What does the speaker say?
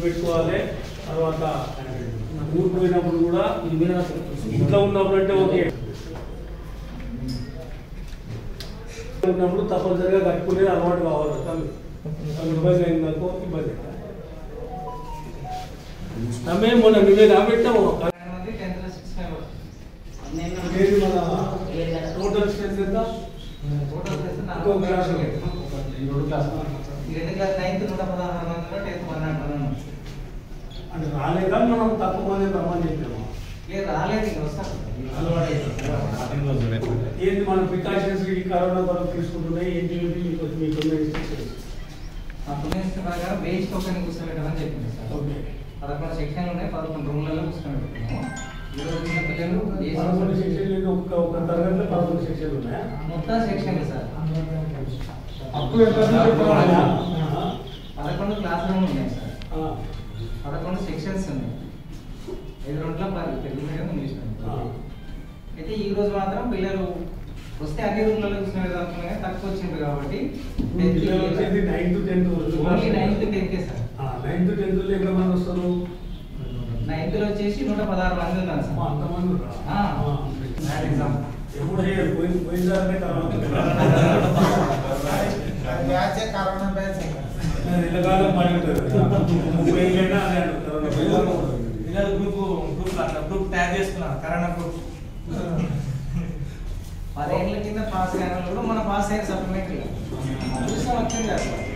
పెట్టుకోవాలి తర్వాత ఊరు పోయినప్పుడు కూడా ఇంట్లో ఉన్నప్పుడు అంటే ఓకే ఉన్నప్పుడు తప్పనిసరిగా కట్టుకునేది అలవాటు కావాలి తమ్మి తమ్మి ఇబ్బంది అయిందనుకో ఇబ్బంది తమ్మే మొన్న నువ్వే రాబెట్టాము లేదు మన టోటల్ స్ట్రెంత్ ఎంత ఇంకో క్లాస్ అంటే రాలేదా మనం తక్కువ మంది రమ్మని చెప్పాము ఏంటి మన ప్రికాషన్స్ ఈ కరోనా కొరకు తీసుకుంటున్నాయి ఏంటి ఏంటి మీకు మీకు ఇన్స్ట్రక్షన్స్ బేస్ టోకెన్ కూర్చోబెట్టమని చెప్పింది సార్ ఓకే పదకొండు సెక్షన్లు ఉన్నాయి పదకొండు రూమ్లలో కూర్చోబెట్టుకున్నాము ఈరోజు ఉన్న పిల్లలు ఏ పదకొండు సెక్షన్- సెక్షన్లు ఒక ఒక తరగతిలో పదకొండు సెక్షన్లు ఉన్నాయా మొత్తం సెక్షన్లు సార్ అప్పుడు ఎంత చెప్పాలా పదకొండు క్లాస్ రూమ్లు ఉన్నాయి సార్ పదకొండు సెక్షన్స్ ఉన్నాయి ఐదు రెండుల పది తెలుగు మీడియం ఇంగ్లీష్ మీడియం అయితే ఈ రోజు మాత్రం పిల్లలు వస్తే అన్ని రూమ్లలో కూర్చునే అనుకున్నా కానీ తక్కువ వచ్చింది కాబట్టి వచ్చేది ninth tenth only ninth tenth sir ninth tenth లో ఎంత మంది వస్తారు నైన్త్ లో వచ్చేసి నూట పదహారు మంది ఉన్నారు అమ్మా, సార్ అంతమంది ఉన్నారా? ఆ. ఆ. ఎప్పుడు చేయాలి పోయింది పోయిందారనే తర్వాత ఇళ్ళకాలం పడి ఉంటుంది ముప్పై ఏళ్ళైనా అదే అంటారు కరోనా పోయింది. ఈరోజు గ్రూప్ గ్రూప్ అట్లా గ్రూప్ తయారు చేసుకున్నాం కరోనా గ్రూప్ పదేళ్ల కింద పాస్ అయిన వాళ్ళు కూడా మన పాస్ అయిన సప్లిమెంటరీ చూసాం వచ్చింది కదా సార్